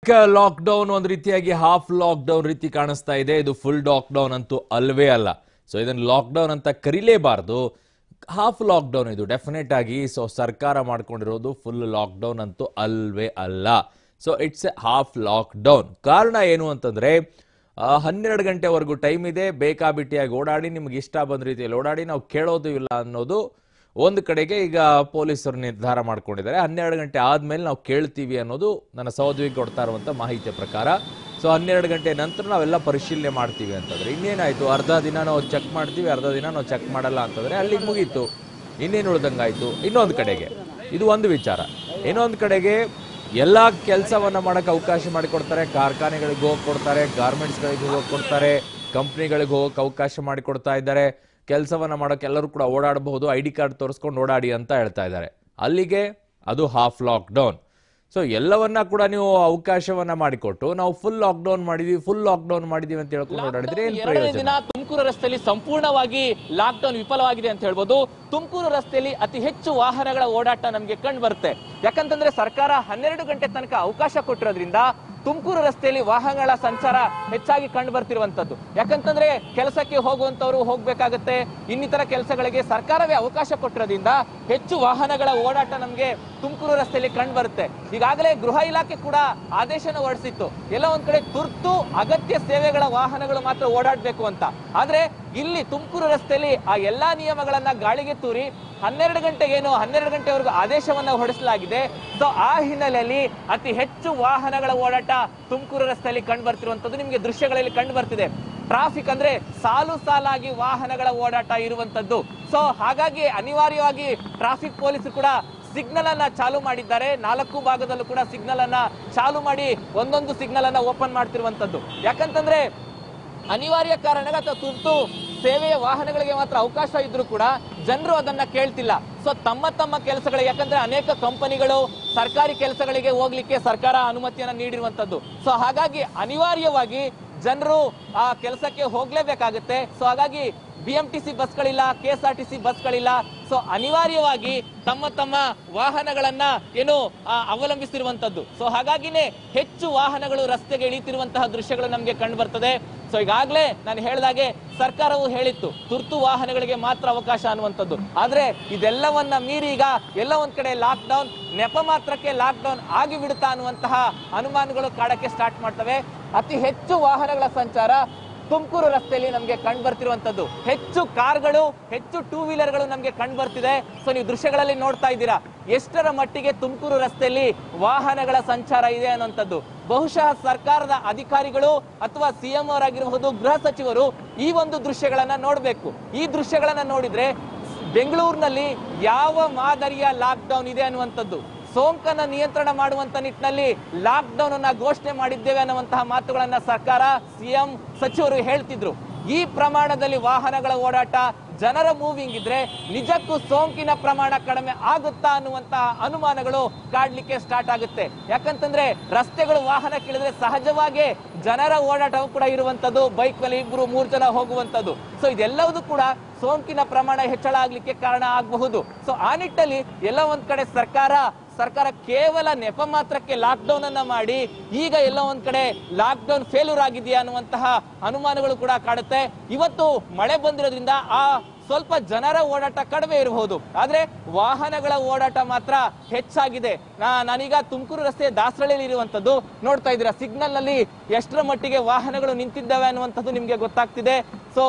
ಚಿಕ್ಕ lock down ಒಂದು ರೀತಿಯಾಗಿ ಹಾಫ್ ಲಾಕ್ ಡೌನ್ ರೀತಿ ಕಾಣಿಸ್ತಾ ಇದೆ ಇದು ಫುಲ್ ಲಾಕ್ ಡೌನ್ ಅಂತೂ ಅಲ್ವೇ ಅಲ್ಲ ಸೊ ಇದನ್ನು ಲಾಕ್ ಡೌನ್ ಅಂತ ಕರಿಲೇಬಾರ್ದು ಹಾಫ್ ಲಾಕ್ ಡೌನ್ ಇದು ಡೆಫಿನೆಟ್ ಆಗಿ ಸೊ ಸರ್ಕಾರ ಮಾಡ್ಕೊಂಡಿರೋದು ಫುಲ್ ಲಾಕ್ ಡೌನ್ ಅಂತೂ ಅಲ್ವೇ ಅಲ್ಲ so it's a half lockdown ಕಾರಣ ಏನು ಅಂತಂದ್ರೆ ಆ, ಹನ್ನೆರಡು ಗಂಟೆವರೆಗೂ ಟೈಮ್ ಇದೆ ಬೇಕಾಬಿಟ್ಟಿಯಾಗಿ ಓಡಾಡಿ ನಿಮ್ಗೆ ಇಷ್ಟ ಬಂದ ರೀತಿಯಲ್ಲಿ ಓಡಾಡಿ ನಾವು ಕೇಳೋದು ಇಲ್ಲ ಅನ್ನೋದು ಒಂದು ಕಡೆಗೆ ಈಗ ಪೊಲೀಸರು ನಿರ್ಧಾರ ಮಾಡ್ಕೊಂಡಿದ್ದಾರೆ ಹನ್ನೆರಡು ಗಂಟೆ ಆದ್ಮೇಲೆ ನಾವು ಕೇಳ್ತೀವಿ ಅನ್ನೋದು ನನ್ನ ಸಹೋದರಿಗೆ ಕೊಡ್ತಾ ಇರುವಂತ ಮಾಹಿತಿಯ ಪ್ರಕಾರ ಸೊ ಹನ್ನೆರಡು ಗಂಟೆ ನಂತರ ನಾವೆಲ್ಲ ಪರಿಶೀಲನೆ ಮಾಡ್ತೀವಿ ಅಂತಂದ್ರೆ ಇನ್ನೇನಾಯ್ತು ಅರ್ಧ ದಿನ ನಾವು ಚೆಕ್ ಮಾಡ್ತೀವಿ ಅರ್ಧ ದಿನ ನಾವು ಚೆಕ್ ಮಾಡಲ್ಲ ಅಂತಂದ್ರೆ ಅಲ್ಲಿಗೆ ಮುಗೀತು ಇನ್ನೇನು ಉಳ್ದಂಗಾಯ್ತು ಇನ್ನೊಂದು ಕಡೆಗೆ ಇದು ಒಂದು ವಿಚಾರ ಇನ್ನೊಂದು ಕಡೆಗೆ ಎಲ್ಲ ಕೆಲಸವನ್ನ ಮಾಡಕ್ಕೆ ಅವಕಾಶ ಮಾಡಿಕೊಡ್ತಾರೆ ಕಾರ್ಖಾನೆಗಳಿಗೆ ಹೋಗಿ ಕೊಡ್ತಾರೆ ಗಾರ್ಮೆಂಟ್ಸ್ಗಳಿಗೆ ಹೋಗಿ ಕೊಡ್ತಾರೆ ಕಂಪ್ನಿಗಳಿಗೆ ಹೋಗಕ್ಕೆ ಅವಕಾಶ ಮಾಡಿಕೊಡ್ತಾ ಇದ್ದಾರೆ ಕೆಲಸವನ್ನ ಮಾಡೋಕೆ ಎಲ್ಲರೂ ಕೂಡ ಓಡಾಡಬಹುದು ಐ ಡಿ ಕಾರ್ಡ್ ತೋರಿಸ್ಕೊಂಡು ಓಡಾಡಿ ಅಂತ ಹೇಳ್ತಾ ಇದ್ದಾರೆ ಅಲ್ಲಿಗೆ ಅದು ಹಾಫ್ ಲಾಕ್ ಡೌನ್ ಸೊ ಎಲ್ಲವನ್ನ ಕೂಡ ನೀವು ಅವಕಾಶವನ್ನ ಮಾಡಿಕೊಟ್ಟು ನಾವು ಫುಲ್ ಲಾಕ್ ಡೌನ್ ಮಾಡಿದೀವಿ ಫುಲ್ ಲಾಕ್ ಡೌನ್ ಮಾಡಿದೀವಿ ಅಂತ ಹೇಳ್ಕೊಂಡು ಓಡಾಡಿದ್ರೆ ಏನ್ ಎರಡನೇ ಪ್ರಯೋಜನ ದಿನ ತುಮಕೂರು ರಸ್ತೆಯಲ್ಲಿ ಸಂಪೂರ್ಣವಾಗಿ ಲಾಕ್ ಡೌನ್ ವಿಫಲವಾಗಿದೆ ಅಂತ ಹೇಳ್ಬೋದು ತುಮಕೂರು ರಸ್ತೆಯಲ್ಲಿ ಅತಿ ಹೆಚ್ಚು ವಾಹನಗಳ ಓಡಾಟ ನಮಗೆ ಕಂಡು ಬರುತ್ತೆ ಯಾಕಂತಂದ್ರೆ ಸರ್ಕಾರ ಹನ್ನೆರಡು ಗಂಟೆ ತನಕ ಅವಕಾಶ ಕೊಟ್ಟಿರೋದ್ರಿಂದ ತುಮಕೂರು ರಸ್ತೆಯಲ್ಲಿ ವಾಹನಗಳ ಸಂಚಾರ ಹೆಚ್ಚಾಗಿ ಕಂಡು ಬರ್ತಿರುವಂತದ್ದು ಯಾಕಂತಂದ್ರೆ ಕೆಲಸಕ್ಕೆ ಹೋಗುವಂತವ್ರು ಹೋಗ್ಬೇಕಾಗತ್ತೆ ಇನ್ನಿತರ ಕೆಲಸಗಳಿಗೆ ಸರ್ಕಾರವೇ ಅವಕಾಶ ಕೊಟ್ಟಿರೋದ್ರಿಂದ ಹೆಚ್ಚು ವಾಹನಗಳ ಓಡಾಟ ನಮಗೆ ತುಮಕೂರು ರಸ್ತೆಯಲ್ಲಿ ಕಂಡು ಬರುತ್ತೆ ಈಗಾಗಲೇ ಗೃಹ ಇಲಾಖೆ ಕೂಡ ಆದೇಶನ ಹೊರಡಿಸಿತ್ತು ಎಲ್ಲ ಒಂದ್ ಕಡೆ ತುರ್ತು ಅಗತ್ಯ ಸೇವೆಗಳ ವಾಹನಗಳು ಮಾತ್ರ ಓಡಾಡ್ಬೇಕು ಅಂತ ಆದ್ರೆ ಇಲ್ಲಿ ತುಮಕೂರು ರಸ್ತೆಯಲ್ಲಿ ಆ ಎಲ್ಲಾ ನಿಯಮಗಳನ್ನ ಗಾಳಿಗೆ ತೂರಿ ಹನ್ನೆರಡು ಗಂಟೆಗೇನು ಹನ್ನೆರಡು ಗಂಟೆವರೆಗೂ ಆದೇಶವನ್ನ ಹೊರಡಿಸಲಾಗಿದೆ ಸೊ ಆ ಹಿನ್ನೆಲೆಯಲ್ಲಿ ಅತಿ ಹೆಚ್ಚು ವಾಹನಗಳ ಓಡಾಟ ತುಮಕೂರು ರಸ್ತೆಯಲ್ಲಿ ಕಂಡು ಬರ್ತಿರುವಂತದ್ದು ನಿಮ್ಗೆ ದೃಶ್ಯಗಳಲ್ಲಿ ಕಂಡು ಬರ್ತಿದೆ ಟ್ರಾಫಿಕ್ ಅಂದ್ರೆ ಸಾಲು ಸಾಲಾಗಿ ವಾಹನಗಳ ಓಡಾಟ ಇರುವಂತದ್ದು ಸೊ ಹಾಗಾಗಿ ಅನಿವಾರ್ಯವಾಗಿ ಟ್ರಾಫಿಕ್ ಪೊಲೀಸರು ಕೂಡ ಸಿಗ್ನಲ್ ಅನ್ನ ಚಾಲು ಮಾಡಿದ್ದಾರೆ ನಾಲ್ಕು ಭಾಗದಲ್ಲೂ ಕೂಡ ಸಿಗ್ನಲ್ ಅನ್ನ ಚಾಲು ಮಾಡಿ ಒಂದೊಂದು ಸಿಗ್ನಲ್ ಅನ್ನ ಓಪನ್ ಮಾಡ್ತಿರುವಂತದ್ದು ಯಾಕಂತಂದ್ರೆ ಅನಿವಾರ್ಯ ಕಾರಣಕ್ಕೆ ಅಥವಾ ತುರ್ತು ಸೇವೆಯ ವಾಹನಗಳಿಗೆ ಮಾತ್ರ ಅವಕಾಶ ಇದ್ರೂ ಕೂಡ ಜನರು ಅದನ್ನ ಕೇಳ್ತಿಲ್ಲ ಸೊ ತಮ್ಮ ತಮ್ಮ ಕೆಲಸಗಳು ಯಾಕಂದ್ರೆ ಅನೇಕ ಕಂಪನಿಗಳು ಸರ್ಕಾರಿ ಕೆಲಸಗಳಿಗೆ ಹೋಗ್ಲಿಕ್ಕೆ ಸರ್ಕಾರ ಅನುಮತಿಯನ್ನ ನೀಡಿರುವಂತದ್ದು ಸೊ ಹಾಗಾಗಿ ಅನಿವಾರ್ಯವಾಗಿ ಜನರು ಆ ಕೆಲಸಕ್ಕೆ ಹೋಗ್ಲೇಬೇಕಾಗುತ್ತೆ ಸೊ ಹಾಗಾಗಿ ಬಿ ಎಂ ಟಿ ಸಿ ಬಸ್ಗಳಿಲ್ಲ K S R T C ಬಸ್ಗಳಿಲ್ಲ ಸೊ ಅನಿವಾರ್ಯವಾಗಿ ತಮ್ಮ ತಮ್ಮ ವಾಹನಗಳನ್ನ ಏನು ಆ, ಅವಲಂಬಿಸಿರುವಂತದ್ದು ಸೊ ಹಾಗಾಗಿನೇ ಹೆಚ್ಚು ವಾಹನಗಳು ರಸ್ತೆಗೆ ಇಳಿತಿರುವಂತಹ ದೃಶ್ಯಗಳು ನಮಗೆ ಕಂಡು ಬರ್ತದೆ ಸೊ ಈಗಾಗಲೇ ನಾನು ಹೇಳಿದಾಗೆ ಸರ್ಕಾರವು ಹೇಳಿತ್ತು ತುರ್ತು ವಾಹನಗಳಿಗೆ ಮಾತ್ರ ಅವಕಾಶ ಅನ್ನುವಂಥದ್ದು ಆದ್ರೆ ಇದೆಲ್ಲವನ್ನ ಮೀರಿ ಈಗ ಎಲ್ಲ ಒಂದ್ ಕಡೆ ಲಾಕ್ ಡೌನ್ ನೆಪ ಮಾತ್ರಕ್ಕೆ ಲಾಕ್ ಡೌನ್ ಆಗಿ ಬಿಡುತ್ತಾ ಅನ್ನುವಂತಹ ಅನುಮಾನಗಳು ಕಾಡಕ್ಕೆ ಸ್ಟಾರ್ಟ್ ಮಾಡ್ತವೆ ಅತಿ ಹೆಚ್ಚು ವಾಹನಗಳ ಸಂಚಾರ ತುಮಕೂರು ರಸ್ತೆಯಲ್ಲಿ ನಮಗೆ ಕಂಡು ಬರ್ತಿರುವಂತದ್ದು ಹೆಚ್ಚು ಕಾರ್ಗಳು ಹೆಚ್ಚು ಟೂ ವೀಲರ್ಗಳು ನಮಗೆ ಕಂಡು ಬರ್ತಿದೆ ಸೊ ನೀವು ದೃಶ್ಯಗಳಲ್ಲಿ ನೋಡ್ತಾ ಇದ್ದೀರಾ ಎಷ್ಟರ ಮಟ್ಟಿಗೆ ತುಮಕೂರು ರಸ್ತೆಯಲ್ಲಿ ವಾಹನಗಳ ಸಂಚಾರ ಇದೆ ಅನ್ನುವಂಥದ್ದು ಬಹುಶಃ ಸರ್ಕಾರದ ಅಧಿಕಾರಿಗಳು ಅಥವಾ ಸಿಎಂ ಅವರಾಗಿರಬಹುದು ಗೃಹ ಸಚಿವರು ಈ ಒಂದು ದೃಶ್ಯಗಳನ್ನ ನೋಡಬೇಕು ಈ ದೃಶ್ಯಗಳನ್ನ ನೋಡಿದ್ರೆ ಬೆಂಗಳೂರಿನಲ್ಲಿ ಯಾವ ಮಾದರಿಯ ಲಾಕ್ ಡೌನ್ ಇದೆ ಅನ್ನುವಂಥದ್ದು ಸೋಂಕನ್ನ ನಿಯಂತ್ರಣ ಮಾಡುವಂತ ನಿಟ್ಟಿನಲ್ಲಿ ಲಾಕ್ ಡೌನ್ ಅನ್ನ ಘೋಷಣೆ ಮಾಡಿದ್ದೇವೆ ಅನ್ನುವಂತಹ ಮಾತುಗಳನ್ನ ಸರ್ಕಾರ ಸಿಎಂ ಸಚಿವರು ಹೇಳ್ತಿದ್ರು ಈ ಪ್ರಮಾಣದಲ್ಲಿ ವಾಹನಗಳ ಓಡಾಟ ಜನರ ಮೂವಿಂಗ್ ಇದ್ರೆ ನಿಜಕ್ಕೂ ಸೋಂಕಿನ ಪ್ರಮಾಣ ಕಡಿಮೆ ಆಗುತ್ತಾ ಅನ್ನುವಂತಹ ಅನುಮಾನಗಳು ಕಾಡ್ಲಿಕ್ಕೆ ಸ್ಟಾರ್ಟ್ ಆಗುತ್ತೆ ಯಾಕಂತಂದ್ರೆ ರಸ್ತೆಗಳು ವಾಹನ ಕೇಳಿದ್ರೆ ಸಹಜವಾಗಿ ಜನರ ಓಡಾಟವು ಕೂಡ ಇರುವಂತದ್ದು ಬೈಕ್ ಮೇಲೆ ಇಬ್ರು ಮೂರು ಜನ ಹೋಗುವಂತದ್ದು ಸೊ ಇದೆಲ್ಲವೂ ಕೂಡ ಸೋಂಕಿನ ಪ್ರಮಾಣ ಹೆಚ್ಚಳ ಆಗ್ಲಿಕ್ಕೆ ಕಾರಣ ಆಗಬಹುದು ಸೊ ಆ ನಿಟ್ಟಲ್ಲಿ ಎಲ್ಲ ಒಂದ್ ಕಡೆ ಸರ್ಕಾರ ಸರ್ಕಾರ ಕೇವಲ ನೆಪ ಮಾತ್ರಕ್ಕೆ ಲಾಕ್ ಡೌನ್ ಅನ್ನ ಮಾಡಿ ಈಗ ಎಲ್ಲ ಒಂದ್ ಕಡೆ ಲಾಕ್ ಡೌನ್ ಫೇಲ್ಯೂರ್ ಆಗಿದೆಯಾ ಅನ್ನುವಂತಹ ಅನುಮಾನಗಳು ಕೂಡ ಕಾಡುತ್ತೆ ಇವತ್ತು ಮಳೆ ಬಂದಿರೋದ್ರಿಂದ ಆ ಸ್ವಲ್ಪ ಜನರ ಓಡಾಟ ಕಡಿಮೆ ಇರಬಹುದು ಆದ್ರೆ ವಾಹನಗಳ ಓಡಾಟ ಮಾತ್ರ ಹೆಚ್ಚಾಗಿದೆ ನಾ- ನಾನೀಗ ತುಮಕೂರು ರಸ್ತೆ ದಾಸರಳ್ಳಿಯಲ್ಲಿ ಇರುವಂತದ್ದು ನೋಡ್ತಾ ಇದ್ದೀರಾ ಸಿಗ್ನಲ್ ನಲ್ಲಿ ಎಷ್ಟರ ಮಟ್ಟಿಗೆ ವಾಹನಗಳು ನಿಂತಿದ್ದಾವೆ ಅನ್ನುವಂಥದ್ದು ನಿಮ್ಗೆ ಗೊತ್ತಾಗ್ತಿದೆ ಸೊ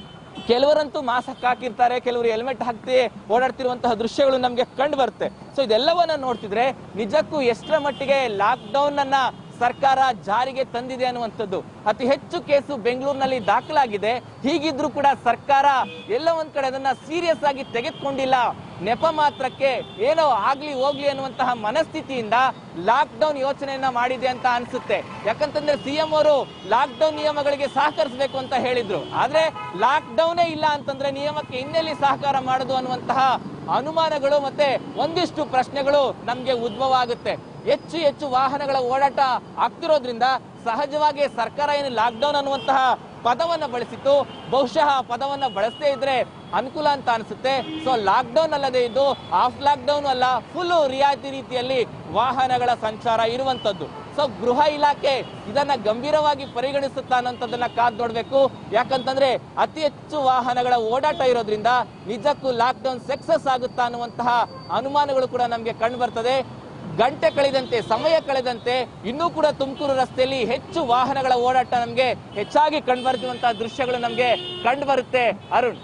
ಕೆಲವರಂತೂ ಮಾಸ್ಕ್ ಹಾಕಿರ್ತಾರೆ ಕೆಲವರು ಹೆಲ್ಮೆಟ್ ಹಾಕ್ತಿ ಓಡಾಡ್ತಿರುವಂತಹ ದೃಶ್ಯಗಳು ನಮ್ಗೆ ಕಂಡು ಬರುತ್ತೆ ಸೊ ಇದೆಲ್ಲವನ್ನ ನೋಡ್ತಿದ್ರೆ ನಿಜಕ್ಕೂ ಎಷ್ಟರ ಮಟ್ಟಿಗೆ ಲಾಕ್ ಡೌನ್ ಅನ್ನ ಸರ್ಕಾರ ಜಾರಿಗೆ ತಂದಿದೆ ಅನ್ನುವಂಥದ್ದು ಅತಿ ಹೆಚ್ಚು ಕೇಸು ಬೆಂಗಳೂರಿನಲ್ಲಿ ದಾಖಲಾಗಿದೆ ಹೀಗಿದ್ರೂ ಕೂಡ ಸರ್ಕಾರ ಎಲ್ಲ ಒಂದ್ ಕಡೆ ಅದನ್ನ ಸೀರಿಯಸ್ ಆಗಿ ತೆಗೆದುಕೊಂಡಿಲ್ಲ ನೆಪ ಮಾತ್ರಕ್ಕೆ ಏನೋ ಆಗ್ಲಿ ಹೋಗ್ಲಿ ಅನ್ನುವಂತಹ ಮನಸ್ಥಿತಿಯಿಂದ ಲಾಕ್ ಡೌನ್ ಯೋಚನೆಯನ್ನ ಮಾಡಿದೆ ಅಂತ ಅನ್ಸುತ್ತೆ ಯಾಕಂತಂದ್ರೆ ಸಿಎಂ ಅವರು ಲಾಕ್ ಡೌನ್ ನಿಯಮಗಳಿಗೆ ಸಹಕರಿಸಬೇಕು ಅಂತ ಹೇಳಿದ್ರು ಆದ್ರೆ ಲಾಕ್ ಡೌನೇ ಇಲ್ಲ ಅಂತಂದ್ರೆ ನಿಯಮಕ್ಕೆ ಇನ್ನೆಲ್ಲಿ ಸಹಕಾರ ಮಾಡುದು ಅನ್ನುವಂತಹ ಅನುಮಾನಗಳು ಮತ್ತೆ ಒಂದಿಷ್ಟು ಪ್ರಶ್ನೆಗಳು ನಮ್ಗೆ ಉದ್ಭವ ಆಗುತ್ತೆ ಹೆಚ್ಚು ಹೆಚ್ಚು ವಾಹನಗಳ ಓಡಾಟ ಆಗ್ತಿರೋದ್ರಿಂದ ಸಹಜವಾಗಿ ಸರ್ಕಾರ ಏನು ಲಾಕ್ ಡೌನ್ ಅನ್ನುವಂತಹ ಪದವನ್ನ ಬಳಸಿತ್ತು ಬಹುಶಃ ಆ ಪದವನ್ನ ಬಳಸದೇ ಇದ್ರೆ ಅನುಕೂಲ ಅಂತ ಅನಿಸುತ್ತೆ ಸೊ ಲಾಕ್ ಡೌನ್ ಅಲ್ಲದೆ ಇದು ಆಫ್ ಲಾಕ್ ಡೌನ್ ಅಲ್ಲ ಫುಲ್ ರಿಯಾಯಿತಿ ರೀತಿಯಲ್ಲಿ ವಾಹನಗಳ ಸಂಚಾರ ಇರುವಂತದ್ದು ಸೊ ಗೃಹ ಇಲಾಖೆ ಇದನ್ನ ಗಂಭೀರವಾಗಿ ಪರಿಗಣಿಸುತ್ತಾ ಅನ್ನೋಂಥದ್ದನ್ನ ಕಾದ್ ನೋಡ್ಬೇಕು ಯಾಕಂತಂದ್ರೆ ಅತಿ ಹೆಚ್ಚು ವಾಹನಗಳ ಓಡಾಟ ಇರೋದ್ರಿಂದ ನಿಜಕ್ಕೂ ಲಾಕ್ ಡೌನ್ ಸಕ್ಸಸ್ ಆಗುತ್ತಾ ಅನ್ನುವಂತಹ ಅನುಮಾನಗಳು ಕೂಡ ನಮ್ಗೆ ಕಂಡು ಬರ್ತದೆ ಗಂಟೆ ಕಳೆದಂತೆ ಸಮಯ ಕಳೆದಂತೆ ಇನ್ನೂ ಕೂಡ ತುಮಕೂರು ರಸ್ತೆಯಲ್ಲಿ ಹೆಚ್ಚು ವಾಹನಗಳ ಓಡಾಟ ನಮ್ಗೆ ಹೆಚ್ಚಾಗಿ ಕಂಡು ಬರ್ತಿರುವಂತಹ ದೃಶ್ಯಗಳು ನಮ್ಗೆ ಕಂಡು ಬರುತ್ತೆ ಅರುಣ್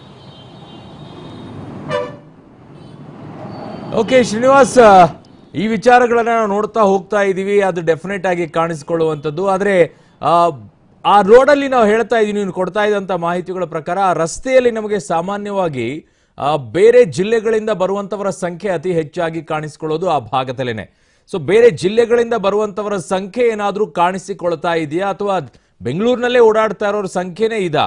ಓಕೆ ಶ್ರೀನಿವಾಸ್ ಈ ವಿಚಾರಗಳನ್ನ ನಾವು ನೋಡ್ತಾ ಹೋಗ್ತಾ ಇದೀವಿ ಅದು ಡೆಫಿನೆಟ್ ಆಗಿ ಕಾಣಿಸಿಕೊಳ್ಳುವಂಥದ್ದು ಆದ್ರೆ ಆ, ಆ ರೋಡಲ್ಲಿ ನಾವು ಹೇಳ್ತಾ ಇದೀವಿ ನೀವು ಕೊಡ್ತಾ ಇದ್ದಂತ ಮಾಹಿತಿಗಳ ಪ್ರಕಾರ ಆ ರಸ್ತೆಯಲ್ಲಿ ನಮಗೆ ಸಾಮಾನ್ಯವಾಗಿ ಆ, ಬೇರೆ ಜಿಲ್ಲೆಗಳಿಂದ ಬರುವಂತವರ ಸಂಖ್ಯೆ ಅತಿ ಹೆಚ್ಚಾಗಿ ಕಾಣಿಸಿಕೊಳ್ಳೋದು ಆ ಭಾಗದಲ್ಲೇನೆ ಸೊ ಬೇರೆ ಜಿಲ್ಲೆಗಳಿಂದ ಬರುವಂತವರ ಸಂಖ್ಯೆ ಏನಾದ್ರೂ ಕಾಣಿಸಿಕೊಳ್ತಾ ಇದೆಯಾ ಅಥವಾ ಬೆಂಗಳೂರಿನಲ್ಲೇ ಓಡಾಡ್ತಾ ಇರೋರ ಸಂಖ್ಯೆನೇ ಇದಾ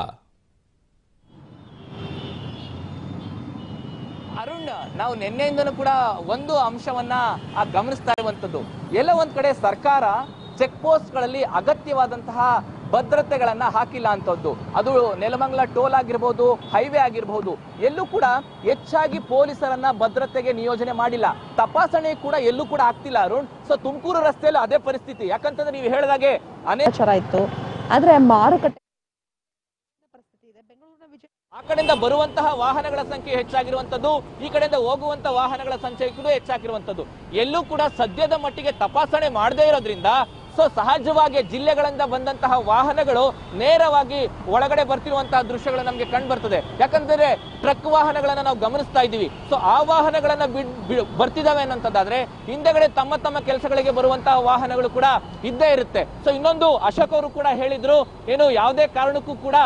ಅರುಣ್ ನಾವು ನಿನ್ನೆಯಿಂದನೂ ಕೂಡ ಒಂದು ಅಂಶವನ್ನ ಆ ಗಮನಿಸ್ತಾ ಇರುವಂತದ್ದು ಎಲ್ಲ ಒಂದ್ ಕಡೆ ಸರ್ಕಾರ ಚೆಕ್ ಪೋಸ್ಟ್ ಗಳಲ್ಲಿ ಅಗತ್ಯವಾದಂತಹ ಭದ್ರತೆಗಳನ್ನ ಹಾಕಿಲ್ಲ ಅಂತದ್ದು ಅದು ನೆಲಮಂಗಲ ಟೋಲ್ ಆಗಿರ್ಬೋದು ಹೈವೇ ಆಗಿರ್ಬೋದು ಎಲ್ಲೂ ಕೂಡ ಹೆಚ್ಚಾಗಿ ಪೊಲೀಸರನ್ನ ಭದ್ರತೆಗೆ ನಿಯೋಜನೆ ಮಾಡಿಲ್ಲ ತಪಾಸಣೆ ಕೂಡ ಎಲ್ಲೂ ಕೂಡ ಆಗ್ತಿಲ್ಲ ಅರುಣ್ ಸೊ ತುಮಕೂರು ರಸ್ತೆಯಲ್ಲಿ ಅದೇ ಪರಿಸ್ಥಿತಿ ಯಾಕಂತಂದ್ರೆ ನೀವು ಹೇಳಿದಾಗೆ ಅನೇಕ ಲೆಕ್ಕಾಚಾರ ಇತ್ತು ಆದ್ರೆ ಮಾರುಕಟ್ಟೆ ಪರಿಸ್ಥಿತಿ ಇದೆ ಬೆಂಗಳೂರಿನ ವಿಜಯ ಆ ಕಡೆಯಿಂದ ಬರುವಂತಹ ವಾಹನಗಳ ಸಂಖ್ಯೆ ಹೆಚ್ಚಾಗಿರುವಂತದ್ದು ಈ ಕಡೆಯಿಂದ ಹೋಗುವಂತ ವಾಹನಗಳ ಸಂಖ್ಯೆ ಕೂಡ ಹೆಚ್ಚಾಗಿರುವಂತದ್ದು ಎಲ್ಲೂ ಕೂಡ ಸದ್ಯದ ಮಟ್ಟಿಗೆ ತಪಾಸಣೆ ಮಾಡದೇ ಇರೋದ್ರಿಂದ ಸೊ ಸಹಜವಾಗಿ ಜಿಲ್ಲೆಗಳಿಂದ ಬಂದಂತಹ ವಾಹನಗಳು ನೇರವಾಗಿ ಒಳಗಡೆ ಬರ್ತಿರುವಂತಹ ದೃಶ್ಯಗಳು ನಮಗೆ ಕಂಡು ಬರ್ತದೆ ಯಾಕಂತಂದ್ರೆ ಟ್ರಕ್ ವಾಹನಗಳನ್ನ ನಾವು ಗಮನಿಸ್ತಾ ಇದ್ದೀವಿ ಸೊ ಆ ವಾಹನಗಳನ್ನ ಬಿಡ್ ಬಿಡ್- ಬರ್ತಿದಾವೆ ಅನ್ನೋಂಥದ್ದಾದ್ರೆ ಹಿಂದೆಗಡೆ ತಮ್ಮ ತಮ್ಮ ಕೆಲಸಗಳಿಗೆ ಬರುವಂತಹ ವಾಹನಗಳು ಕೂಡ ಇದ್ದೇ ಇರುತ್ತೆ ಸೊ ಇನ್ನೊಂದು ಅಶೋಕ್ ಅವರು ಕೂಡ ಹೇಳಿದ್ರು ಏನು ಯಾವುದೇ ಕಾರಣಕ್ಕೂ ಕೂಡ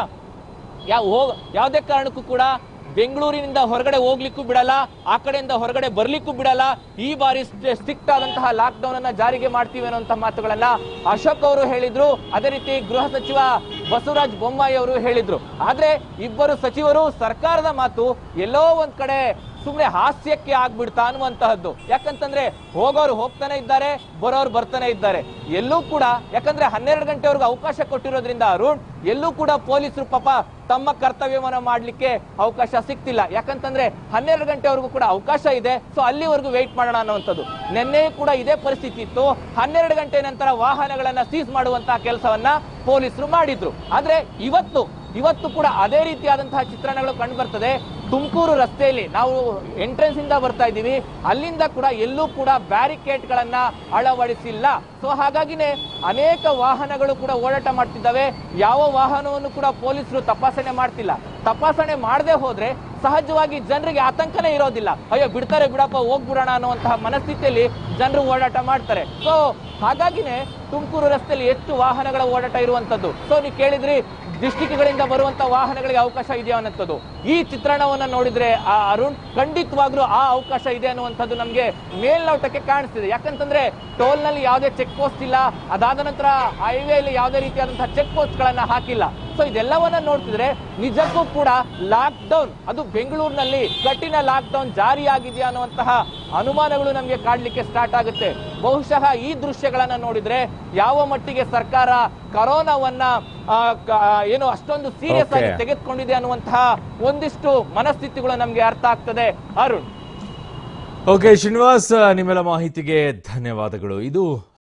ಯಾವ ಹೋಗ್ ಯಾವುದೇ ಕಾರಣಕ್ಕೂ ಕೂಡ ಬೆಂಗಳೂರಿನಿಂದ ಹೊರಗಡೆ ಹೋಗ್ಲಿಕ್ಕೂ ಬಿಡಲ್ಲ ಆ ಕಡೆಯಿಂದ ಹೊರಗಡೆ ಬರ್ಲಿಕ್ಕೂ ಬಿಡಲ್ಲ ಈ ಬಾರಿ ಸ್ಟ್ರಿಕ್ಟ್ ಆದಂತಹ ಲಾಕ್ ಡೌನ್ ಅನ್ನ ಜಾರಿಗೆ ಮಾಡ್ತೀವಿ ಅನ್ನುವಂತಹ ಮಾತುಗಳನ್ನ ಅಶೋಕ್ ಅವರು ಹೇಳಿದ್ರು ಅದೇ ರೀತಿ ಗೃಹ ಸಚಿವ ಬಸವರಾಜ ಬೊಮ್ಮಾಯಿ ಅವರು ಹೇಳಿದ್ರು ಆದ್ರೆ ಇಬ್ಬರು ಸಚಿವರು ಸರ್ಕಾರದ ಮಾತು ಎಲ್ಲೋ ಒಂದ್ ಕಡೆ ಸುಮ್ನೆ ಹಾಸ್ಯಕ್ಕೆ ಆಗ್ಬಿಡ್ತಾ ಅನ್ನುವಂತಹದ್ದು ಯಾಕಂತಂದ್ರೆ ಹೋಗೋರು ಹೋಗ್ತಾನೆ ಇದ್ದಾರೆ ಬರೋರು ಬರ್ತಾನೆ ಇದ್ದಾರೆ ಎಲ್ಲೂ ಕೂಡ ಯಾಕಂದ್ರೆ ಹನ್ನೆರಡು ಗಂಟೆವರೆಗೂ ಅವಕಾಶ ಕೊಟ್ಟಿರೋದ್ರಿಂದ ಅರುಣ್ ಎಲ್ಲೂ ಕೂಡ ಪೊಲೀಸರು ಪಾಪ ತಮ್ಮ ಕರ್ತವ್ಯವನ್ನ ಮಾಡ್ಲಿಕ್ಕೆ ಅವಕಾಶ ಸಿಗ್ತಿಲ್ಲ ಯಾಕಂತಂದ್ರೆ ಹನ್ನೆರಡು ಗಂಟೆವರೆಗೂ ಕೂಡ ಅವಕಾಶ ಇದೆ ಸೊ ಅಲ್ಲಿವರೆಗೂ ವೆಯ್ಟ್ ಮಾಡೋಣ ಅನ್ನುವಂಥದ್ದು ನಿನ್ನೆ ಕೂಡ ಇದೇ ಪರಿಸ್ಥಿತಿ ಇತ್ತು ಹನ್ನೆರಡು ಗಂಟೆ ನಂತರ ವಾಹನಗಳನ್ನ ಸೀಸ್ ಮಾಡುವಂತಹ ಕೆಲಸವನ್ನ ಪೊಲೀಸರು ಮಾಡಿದ್ರು ಆದ್ರೆ ಇವತ್ತು ಇವತ್ತು ಕೂಡ ಅದೇ ರೀತಿಯಾದಂತಹ ಚಿತ್ರಣಗಳು ಕಂಡು ಬರ್ತದೆ ತುಮಕೂರು ರಸ್ತೆಯಲ್ಲಿ ನಾವು ಎಂಟ್ರೆನ್ಸ್ ಇಂದ ಬರ್ತಾ ಇದ್ದೀವಿ ಅಲ್ಲಿಂದ ಕೂಡ ಎಲ್ಲೂ ಕೂಡ ಬ್ಯಾರಿಕೇಡ್ ಗಳನ್ನ ಅಳವಡಿಸಿಲ್ಲ ಸೊ ಹಾಗಾಗಿನೇ ಅನೇಕ ವಾಹನಗಳು ಕೂಡ ಓಡಾಟ ಮಾಡ್ತಿದ್ದಾವೆ ಯಾವ ವಾಹನವನ್ನು ಕೂಡ ಪೊಲೀಸರು ತಪಾಸಣೆ ಮಾಡ್ತಿಲ್ಲ ತಪಾಸಣೆ ಮಾಡದೆ ಹೋದ್ರೆ ಸಹಜವಾಗಿ ಜನರಿಗೆ ಆತಂಕನೇ ಇರೋದಿಲ್ಲ ಅಯ್ಯೋ ಬಿಡ್ತಾರೆ ಬಿಡಪ್ಪ ಹೋಗ್ಬಿಡೋಣ ಅನ್ನುವಂತಹ ಮನಸ್ಥಿತಿಯಲ್ಲಿ ಜನರು ಓಡಾಟ ಮಾಡ್ತಾರೆ ಸೊ ಹಾಗಾಗಿನೇ ತುಮಕೂರು ರಸ್ತೆಯಲ್ಲಿ ಹೆಚ್ಚು ವಾಹನಗಳ ಓಡಾಟ ಇರುವಂತದ್ದು ಸೊ ನೀವು ಕೇಳಿದ್ರಿ ಡಿಸ್ಟಿಕ್ಗಳಿಂದ ಬರುವಂತ ವಾಹನಗಳಿಗೆ ಅವಕಾಶ ಇದೆಯಾ ಅನ್ನೋಂಥದ್ದು ಈ ಚಿತ್ರಣವನ್ನ ನೋಡಿದ್ರೆ ಆ ಅರುಣ್ ಖಂಡಿತವಾಗ್ಲೂ ಆ ಅವಕಾಶ ಇದೆ ಅನ್ನುವಂಥದ್ದು ನಮ್ಗೆ ಮೇಲ್ನೋಟಕ್ಕೆ ಕಾಣಿಸ್ತಿದೆ ಯಾಕಂತಂದ್ರೆ ಟೋಲ್ ನಲ್ಲಿ ಯಾವುದೇ ಚೆಕ್ ಪೋಸ್ಟ್ ಇಲ್ಲ ಅದಾದ ನಂತರ ಹೈವೇ ಅಲ್ಲಿ ಯಾವುದೇ ರೀತಿಯಾದಂತಹ ಚೆಕ್ ಪೋಸ್ಟ್ ಗಳನ್ನ ಹಾಕಿಲ್ಲ ಸೊ ಇದೆಲ್ಲವನ್ನ ನೋಡ್ತಿದ್ರೆ ನಿಜಕ್ಕೂ ಕೂಡ ಲಾಕ್ ಡೌನ್ ಅದು ಬೆಂಗಳೂರಿನಲ್ಲಿ ಕಠಿಣ ಲಾಕ್ ಡೌನ್ ಜಾರಿಯಾಗಿದೆಯಾ ಅನ್ನುವಂತಹ ಅನುಮಾನಗಳು ನಮಗೆ ಕಾಡ್ಲಿಕ್ಕೆ ಸ್ಟಾರ್ಟ್ ಆಗುತ್ತೆ ಬಹುಶಃ ಈ ದೃಶ್ಯಗಳನ್ನ ನೋಡಿದ್ರೆ ಯಾವ ಮಟ್ಟಿಗೆ ಸರ್ಕಾರ ಕರೋನಾವನ್ನ ಆ, ಕ- ಆ, ಏನು ಅಷ್ಟೊಂದು ಸೀರಿಯಸ್ ಆಗಿ Okay. ತೆಗೆದುಕೊಂಡಿದೆ ಅನ್ನುವಂತಹ ಒಂದಿಷ್ಟು ಮನಸ್ಥಿತಿಗಳು ನಮ್ಗೆ ಅರ್ಥ ಆಗ್ತದೆ ಅರುಣ್ ಓಕೆ ಶ್ರೀನಿವಾಸ್ ನಿಮ್ಮೆಲ್ಲ ಮಾಹಿತಿಗೆ ಧನ್ಯವಾದಗಳು ಇದು